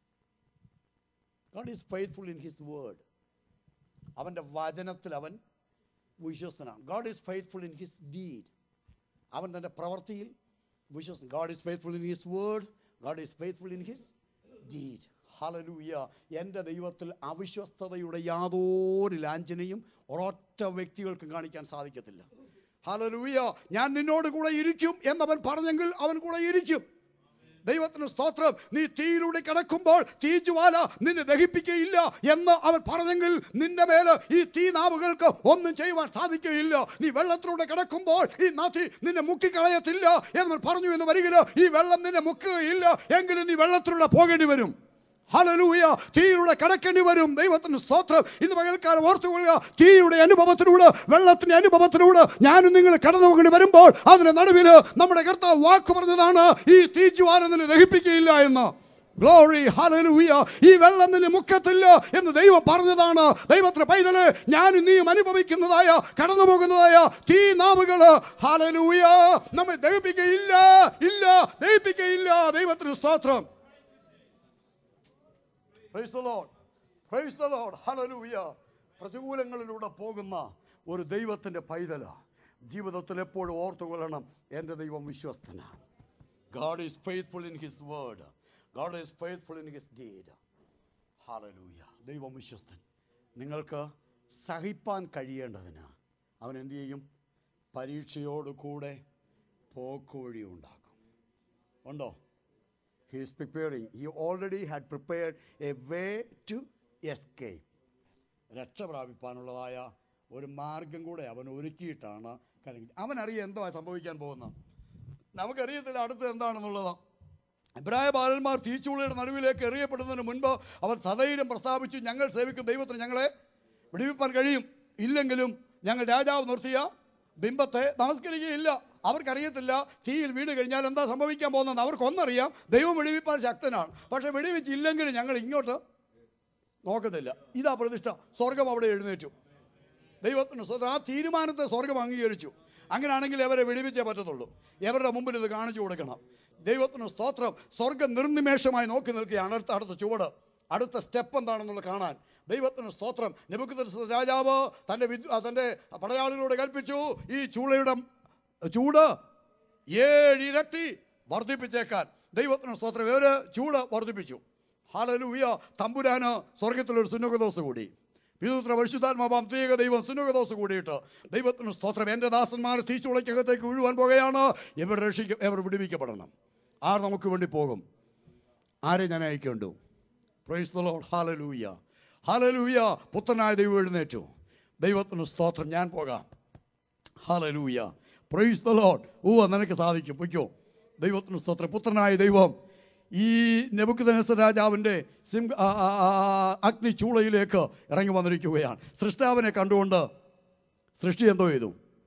God is faithful in his word അവൻ്റെ വചനത്തിൽ അവൻ വിശ്വസ്തനാണ് God is faithful in his deed അവൻ തൻ്റെ പ്രവൃത്തിയിൽ വിശ്വസ്തൻ God is faithful in his word God is faithful in his deed hallelujah എൻ്റെ ദൈവത്തിൽ അവിശ്വസ്തതയുടെ യാതൊരു ലാഞ്ചനയും ഒരൊറ്റ വ്യക്തികൾക്കും കാണിക്കാൻ സാധിക്കത്തില്ല ഹലലൂയ ഞാൻ നിന്നോട് കൂടെ ഇരിക്കും എന്നവൻ പറഞ്ഞെങ്കിൽ അവൻ കൂടെ ഇരിക്കും ദൈവത്തിന് സ്തോത്രം നീ തീയിലൂടെ കിടക്കുമ്പോൾ തീജ്വാല നിന്നെ ദഹിപ്പിക്കുകയില്ല എന്ന് അവൻ പറഞ്ഞെങ്കിൽ നിന്റെ മേല് ഈ തീ നാവുകൾക്ക് ഒന്നും ചെയ്യുവാൻ സാധിക്കുകയില്ല നീ വെള്ളത്തിലൂടെ കിടക്കുമ്പോൾ ഈ നദി നിന്നെ മുക്കിക്കളയത്തില്ല എന്ന് പറഞ്ഞു എന്ന് വരികില് ഈ വെള്ളം നിന്നെ മുക്കുകയില്ല എങ്കിലും നീ വെള്ളത്തിലൂടെ പോകേണ്ടി വരും ഹലലൂയ തീയിലൂടെ കടക്കേണ്ടി വരും ദൈവത്തിന് സ്തോത്രം ഇന്ന് പകൽക്കാലം ഓർത്തുകൊള്ളുക തീയുടെ അനുഭവത്തിലൂടെ വെള്ളത്തിന്റെ അനുഭവത്തിലൂടെ ഞാനും നിങ്ങൾ കടന്നു പോകേണ്ടി വരുമ്പോൾ അതിന്റെ നടുവിൽ നമ്മുടെ കർത്താവ് വാക്ക് പറഞ്ഞതാണ് ഈ തീജ്വാല നിന്നെ ദഹിപ്പിക്കുകയില്ല എന്ന് ഗ്ലോറി ഹല്ലേലൂയ ഈ വെള്ളം നിന്നെ മുക്കത്തില്ല എന്ന് ദൈവം പറഞ്ഞതാണ് ദൈവത്തിന്റെ പൈതല് ഞാനും നീയും അനുഭവിക്കുന്നതായ കടന്നു പോകുന്നതായ തീ നാവുകള് ഹല്ലേലൂയ നമ്മെ ദഹിപ്പിക്കയില്ല ഇല്ല ദഹിപ്പിക്കയില്ല ദൈവത്തിന് സ്തോത്രം Praise the Lord. Praise the Lord. Hallelujah. പ്രതികൂലങ്ങളിലൂടെ പോകുന്ന ഒരു ദൈവത്തിൻ്റെ പൈതല ജീവിതത്തിൽ എപ്പോഴും ഓർത്തുകൊള്ളണം എൻ്റെ ദൈവം വിശ്വസ്തനാണ് God is faithful in his word God is faithful in his deed hallelujah ദൈവം വിശ്വസ്തൻ നിങ്ങൾക്ക് സഹിപ്പാൻ കഴിയേണ്ടതിന് അവൻ എന്തു ചെയ്യും പരീക്ഷയോട് കൂടെ പോക്കുവഴി ഉണ്ടാക്കും ഉണ്ടോ he is preparing. He already had prepared a way to escape. രക്ഷ പ്രാപിപ്പാനുള്ളതായ ഒരു മാർഗം കൂടെ അവൻ ഒരുക്കിയിട്ടാണ് കാര്യം അവനറിയാം എന്തോ സംഭവിക്കാൻ പോകുന്നത് നമുക്കറിയത്തില്ല അടുത്ത് എന്താണെന്നുള്ളത് ഇബ്രായ ബാലന്മാർ തീച്ചൂളയുടെ നടുവിലേക്ക് എറിയപ്പെടുന്നതിന് മുൻപ് അവർ സധൈര്യം പ്രസ്താവിച്ചു ഞങ്ങൾ സേവിക്കും ദൈവത്തിന് ഞങ്ങളെ വിടിവിപ്പാൻ കഴിയും ഇല്ലെങ്കിലും ഞങ്ങൾ രാജാവ് നിർത്തിയ ബിംബത്തെ നമസ്കരിക്കുകയില്ല അവർക്കറിയത്തില്ല തീയിൽ വീട് കഴിഞ്ഞാൽ എന്താ സംഭവിക്കാൻ പോകുന്നത് അവർക്കൊന്നറിയാം ദൈവം വെടിവിപ്പാൻ ശക്തനാണ് പക്ഷെ വെടിവെച്ചില്ലെങ്കിൽ ഞങ്ങൾ ഇങ്ങോട്ട് നോക്കത്തില്ല ഇതാ പ്രതിഷ്ഠ സ്വർഗം അവിടെ എഴുന്നേറ്റു ദൈവത്തിന് സ്വ- ആ തീരുമാനത്തെ സ്വർഗം അംഗീകരിച്ചു അങ്ങനെയാണെങ്കിൽ അവരെ വെടിവെച്ചേ പറ്റത്തുള്ളൂ എവരുടെ മുമ്പിൽ ഇത് കാണിച്ചു കൊടുക്കണം ദൈവത്തിന് സ്തോത്രം സ്വർഗം നിർനിമേഷമായി നോക്കി നിൽക്കുകയാണ് അടുത്ത അടുത്ത ചുവട് അടുത്ത സ്റ്റെപ്പ് എന്താണെന്നുള്ളത് കാണാൻ ദൈവത്തിന് സ്തോത്രം നെബുക്കദ്നേസർ രാജാവ് തൻ്റെ വിദ് ആ, തൻ്റെ പടയാളികളോട് കൽപ്പിച്ചു ഈ ചൂളയുടെ ചൂട് ഏഴിരട്ടി വർദ്ധിപ്പിച്ചേക്കാൻ ദൈവത്തിന് സ്തോത്രം ഇവര് ചൂട് വർദ്ധിപ്പിച്ചു ഹാലലൂയ തമ്പുരാന് സ്വർഗത്തിലൊരു സുന്നകദോസ് കൂടി വിദുത്ര പരിശുദ്ധാത്മാവാം ത്രിയേക ദൈവം സുന്നകദോസ് കൂടിയിട്ട് ദൈവത്തിന് സ്തോത്രം എൻ്റെ ദാസന്മാർ തീച്ചുളയ്ക്കകത്തേക്ക് വീഴുവാൻ പോകുകയാണ് ഇവർ രക്ഷിക്കും ഇവർ വിടുവിക്കപ്പെടണം ആർ നമുക്ക് വേണ്ടി പോകും ആരെ ഞാൻ അയക്കേണ്ടു praise the Lord hallelujah hallelujah പുത്രനായ ദൈവം എഴുന്നേറ്റു ദൈവത്തിന് സ്തോത്രം ഞാൻ പോകാം ഹാലലൂയ പ്രൈസ് ദ ലോഡ് ഊവ നിനക്ക് സാധിക്കും പൊയ്ക്കോ ദൈവത്തിന് സ്തോത്രം പുത്രനായ ദൈവം ഈ നെബുക്കുദനസ രാജാവിൻ്റെ സിം ആ, ആ, ആ, അഗ്നി ചൂളയിലേക്ക് ഇറങ്ങി വന്നിരിക്കുകയാണ് സൃഷ്ടാവിനെ കണ്ടുകൊണ്ട് സൃഷ്ടി എന്തോ ചെയ്തു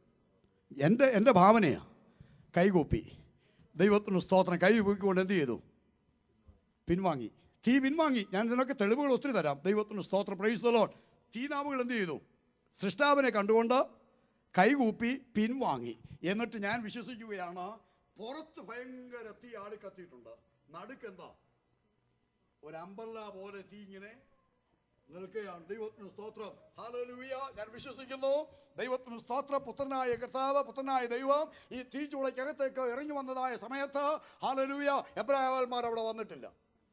എൻ്റെ എൻ്റെ ഭാവനയാണ് കൈകൂപ്പി ദൈവത്തിന് സ്തോത്രം കൈ കൂപ്പിക്കൊണ്ട് എന്ത് ചെയ്തു പിൻവാങ്ങി തീ പിൻവാങ്ങി ഞാൻ നിനക്ക് തെളിവുകൾ ഒത്തിരി തരാം ദൈവത്തിന് സ്തോത്രം പ്രൈസ് ദ ലോഡ് തീനാവുകൾ എന്ത് ചെയ്തു സൃഷ്ടാവിനെ കണ്ടുകൊണ്ട് കൈകൂപ്പി പിൻവാങ്ങി എന്നിട്ട് ഞാൻ വിശ്വസിക്കുകയാണ് പുറത്ത് ഭയങ്കര തീ ആളി കത്തിയിട്ടുണ്ട് നടുക്കെന്താ ഒരു അമ്പല്ല പോലെ തീ ഇങ്ങനെ നിൽക്കുകയാണ് ദൈവത്തിന് സ്തോത്രം ഹാലലൂയ ഞാൻ വിശ്വസിക്കുന്നു ദൈവത്തിന് സ്തോത്രം പുത്രനായ കർത്താവ് പുത്രനായ ദൈവം ഈ തീച്ചൂളയ്ക്കകത്തേക്ക് ഇറങ്ങി വന്നതായ സമയത്ത് ഹാലലൂയ എബ്രാഹന്മാർ അവിടെ വന്നിട്ടില്ല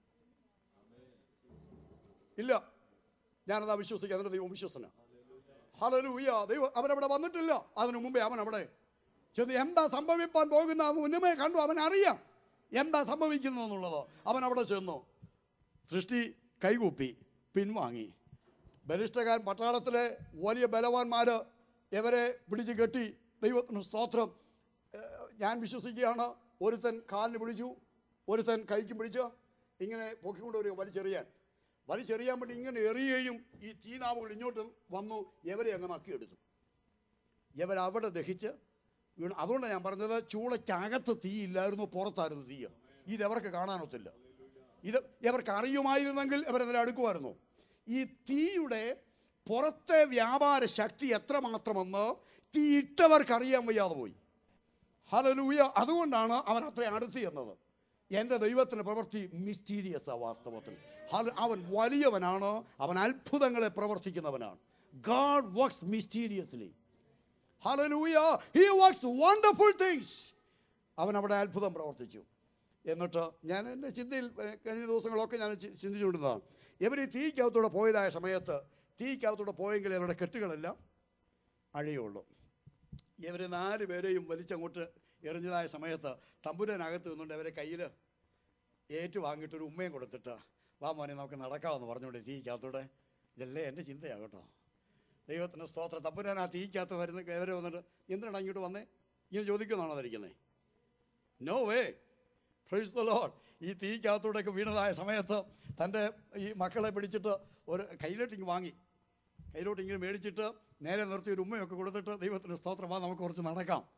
ഇല്ല ഞാനതാ വിശ്വസിക്കുക അതിൻ്റെ ദൈവം വിശ്വസന ഹലലൂയ ദൈവം അവരവിടെ വന്നിട്ടില്ല അതിനു മുമ്പേ അവൻ അവിടെ ചെന്ന് എന്താ സംഭവിപ്പാൻ പോകുന്ന അവൻ മുന്നമേ കണ്ടു അവൻ അറിയാം എന്താ സംഭവിക്കുന്നതെന്നുള്ളത് അവൻ അവിടെ ചെന്നു സൃഷ്ടി കൈകൂപ്പി പിൻവാങ്ങി ബലിഷ്ഠകാൻ പട്ടാളത്തിലെ വലിയ ബലവാന്മാർ ഇവരെ പിടിച്ച് കെട്ടി ദൈവത്തിന് സ്തോത്രം ഏഹ്, ഞാൻ വിശ്വസിക്കുകയാണ് ഒരുത്തൻ കാലിന് പിടിച്ചു ഒരുത്തൻ കൈക്ക് പിടിച്ച് ഇങ്ങനെ പൊക്കിക്കൊണ്ട് വരിക വലിച്ചെറിയാൻ വലിച്ചെറിയാൻ വേണ്ടി ഇങ്ങനെ എറിയുകയും ഈ തീനാവുകൾ ഇങ്ങോട്ട് വന്നു ഇവരെ അങ്ങ് നക്കിയെടുത്തു ഇവരവിടെ ദഹിച്ച് വീണു അതുകൊണ്ടാണ് ഞാൻ പറഞ്ഞത് ചൂളയ്ക്കകത്ത് തീയില്ലായിരുന്നു പുറത്തായിരുന്നു തീയ ഇതവർക്ക് കാണാനൊത്തില്ല ഇത് ഇവർക്ക് അറിയുമായിരുന്നെങ്കിൽ ഇവരതിൽ അടുക്കുമായിരുന്നു ഈ തീയുടെ പുറത്തെ വ്യാപാര ശക്തി എത്രമാത്രമെന്ന് തീ ഇട്ടവർക്ക് അറിയാൻ വയ്യാതെ പോയി ഹലലൂയ അതുകൊണ്ടാണ് അവൻ അത്ര അടുത്ത് ചെന്നത് എൻ്റെ ദൈവത്തിൻ്റെ പ്രവൃത്തി മിസ്റ്റീരിയസ് ആ വാസ്തവത്തിൽ ഹല- അവൻ വലിയവനാണ് അവൻ അത്ഭുതങ്ങളെ പ്രവർത്തിക്കുന്നവനാണ് God works mysteriously hallelujah he works wonderful things അവൻ അവിടെ അത്ഭുതം പ്രവർത്തിച്ചു എന്നിട്ട് ഞാൻ എൻ്റെ ചിന്തയിൽ ഏഹ്, കഴിഞ്ഞ ദിവസങ്ങളൊക്കെ ഞാൻ ചി- ചിന്തിച്ചുകൊണ്ടിരുന്നതാണ് ഇവർ ഈ തീക്കകത്തൂടെ പോയതായ സമയത്ത് തീക്കകത്തൂടെ പോയെങ്കിൽ അവരുടെ കെട്ടുകളെല്ലാം അഴിയുള്ളൂ ഇവർ നാല് പേരെയും വലിച്ചങ്ങോട്ട് എറിഞ്ഞതായ സമയത്ത് തമ്പുരനകത്ത് നിന്നുകൊണ്ട് അവരെ കയ്യിൽ ഏറ്റു വാങ്ങിയിട്ട് ഒരു ഉമ്മയും കൊടുത്തിട്ട് വാ മോനെ നമുക്ക് നടക്കാമെന്ന് പറഞ്ഞുകൊണ്ട് തീക്കകത്തൂടെ ഇതല്ലേ എൻ്റെ ചിന്തയാണ് കേട്ടോ ദൈവത്തിൻ്റെ സ്തോത്രം തമ്പുരാൻ ആ തീക്കകത്ത് വരുന്ന ഇവരെ വന്നിട്ട് എന്തിനാണ് ഇങ്ങോട്ട് വന്നേ ഇങ്ങനെ ചോദിക്കുന്നതാണോ ധരിക്കുന്നത് no way praise the Lord ഈ തീക്കകത്തൂടെയൊക്കെ വീണതായ സമയത്ത് തൻ്റെ ഈ മക്കളെ പിടിച്ചിട്ട് ഒരു കയ്യിലോട്ട് ഇങ്ങ് വാങ്ങി കയ്യിലോട്ട് ഇങ്ങനെ മേടിച്ചിട്ട് നേരെ നിർത്തി ഒരു ഉമ്മയൊക്കെ കൊടുത്തിട്ട് ദൈവത്തിന് സ്തോത്രം വാ നമുക്ക് കുറച്ച് നടക്കാം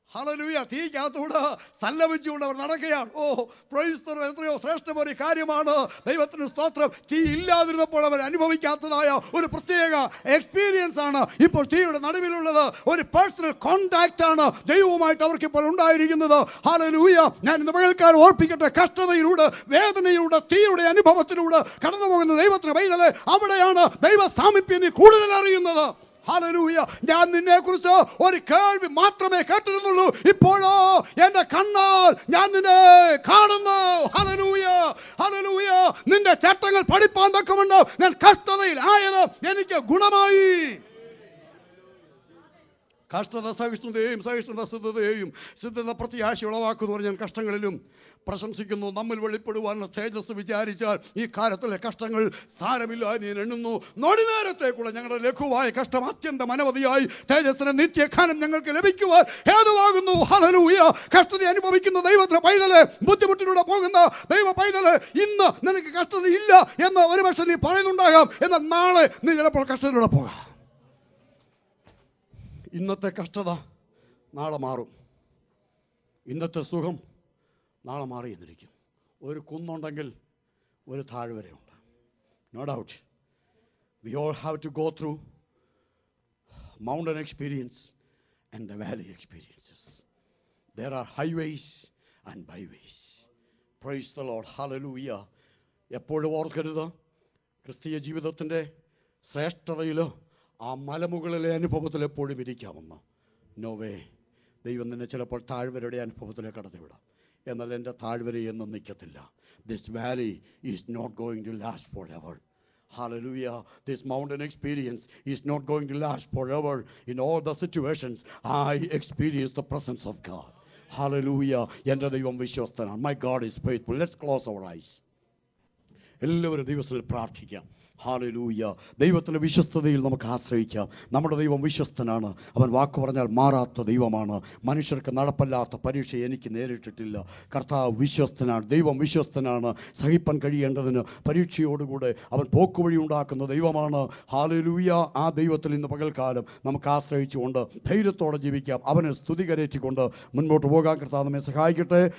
ഹലലൂയ തീക്കകത്തൂടെ സല്ലപിച്ചുകൊണ്ട് അവർ നടക്കുകയാണ് ഓ പ്രൈസ്തർ എത്രയോ ശ്രേഷ്ഠമൊരു കാര്യമാണ് ദൈവത്തിന് സ്തോത്രം തീ ഇല്ലാതിരുന്നപ്പോൾ അവർ അനുഭവിക്കാത്തതായ ഒരു പ്രത്യേക എക്സ്പീരിയൻസ് ആണ് ഇപ്പോൾ തീയുടെ നടുവിലുള്ളത് ഒരു പേഴ്സണൽ കോണ്ടാക്ട് ആണ് ദൈവവുമായിട്ട് അവർക്ക് ഇപ്പോൾ ഉണ്ടായിരിക്കുന്നത് ഹലലൂയ ഞാൻ ഇന്ന് പകൽക്കാലം ഓർപ്പിക്കട്ടെ കഷ്ടതയിലൂടെ വേദനയിലൂടെ തീയുടെ അനുഭവത്തിലൂടെ കടന്നു പോകുന്ന ദൈവത്തിന് പൈതലെ അവിടെയാണ് ദൈവ സാമീപ്യം നീ കൂടുതൽ അറിയുന്നത് ഹല്ലേലൂയ ഞാൻ നിന്നെ കുറിച്ച് ഒരു കേൾവി മാത്രമേ കേട്ടിരുന്നുള്ളൂ ഇപ്പോഴോ എന്റെ കണ്ണാൽ ഞാൻ നിന്നെ കാണുന്നു ഹല്ലേലൂയ ഹല്ലേലൂയ നിന്റെ ചട്ടങ്ങൾ പഠിപ്പാൻ തക്കമുണ്ട് ഞാൻ കഷ്ടതയിൽ ആയത് എനിക്ക് ഗുണമായി കഷ്ടത സഹിഷ്ണുതയെയും സഹിഷ്ണുത സിദ്ധതയെയും സിദ്ധത പ്രത്യാശ ഉളവാക്കുന്നു ഞാൻ കഷ്ടങ്ങളിലും പ്രശംസിക്കുന്നു നമ്മിൽ വെളിപ്പെടുവാനുള്ള തേജസ് വിചാരിച്ചാൽ ഈ കാലത്തിലെ കഷ്ടങ്ങൾ സാരമില്ല എന്ന് ഞാൻ എണ്ണുന്നു നൊടി നേരത്തേക്കുള്ള ഞങ്ങളുടെ ലഘുവായ കഷ്ടം അത്യന്തം അനവധിയായി തേജസ്സിന് നിത്യഖാനം ഞങ്ങൾക്ക് ലഭിക്കുവാൻ ഹേതുവാകുന്നു ഹലലൂയ കഷ്ടത അനുഭവിക്കുന്ന ദൈവത്തിന് പൈതല് ബുദ്ധിമുട്ടിലൂടെ പോകുന്ന ദൈവ പൈതല് ഇന്ന് നിനക്ക് കഷ്ടത ഇല്ല എന്ന് ഒരുപക്ഷെ നീ പറയുന്നുണ്ടാകാം എന്നാൽ നാളെ നീ ചിലപ്പോൾ കഷ്ടതയിലൂടെ പോകാം ഇന്നത്തെ കഷ്ടത നാളെ മാറും ഇന്നത്തെ സുഖം നാളെ മാറി എന്നിരിക്കും ഒരു കുന്നുണ്ടെങ്കിൽ ഒരു താഴ്വരയുണ്ട് no doubt we all have to go through mountain experience and the valley experiences there are highways and byways praise the Lord hallelujah എപ്പോഴും ഓർക്കരുത് ക്രിസ്തീയ ജീവിതത്തിൻ്റെ ശ്രേഷ്ഠതയിൽ ആ മലമുകളിലെ അനുഭവത്തിൽ എപ്പോഴും ഇരിക്കാമെന്ന് നോവേ ദൈവം നിന്നെ ചിലപ്പോൾ താഴ്വരയുടെ അനുഭവത്തിലേക്ക് കടത്തിവിടാം എന്നാൽ എൻ്റെ താഴ്വര എന്നും നിൽക്കത്തില്ല this valley is not going to last forever Hallelujah. This mountain experience is not going to last forever. In all the situations, I experience the presence of God. Hallelujah. എൻ്റെ ദൈവം വിശ്വസ്തനാണ് my God is faithful let's close our eyes എല്ലാവരും ദൈവത്തിൽ പ്രാർത്ഥിക്കാം hallelujah ദൈവത്തിൻ്റെ വിശ്വസ്തതയിൽ നമുക്ക് ആശ്രയിക്കാം നമ്മുടെ ദൈവം വിശ്വസ്തനാണ് അവൻ വാക്ക് പറഞ്ഞാൽ മാറാത്ത ദൈവമാണ് മനുഷ്യർക്ക് നടപ്പല്ലാത്ത പരീക്ഷ എനിക്ക് നേരിട്ടിട്ടില്ല കർത്താവ് വിശ്വസ്തനാണ് ദൈവം വിശ്വസ്തനാണ് സഹിപ്പാൻ കഴിയേണ്ടതിന് പരീക്ഷയോടുകൂടെ അവൻ പോക്കുവഴി ഉണ്ടാക്കുന്ന ദൈവമാണ് ഹാലലൂയ ആ ദൈവത്തിൽ ഇന്ന് പകൽക്കാലം നമുക്ക് ആശ്രയിച്ചുകൊണ്ട് ധൈര്യത്തോടെ ജീവിക്കാം അവനെ സ്തുതി കരയറ്റിക്കൊണ്ട് മുൻപോട്ട് പോകാൻ കർത്താവ് നമ്മെ സഹായിക്കട്ടെ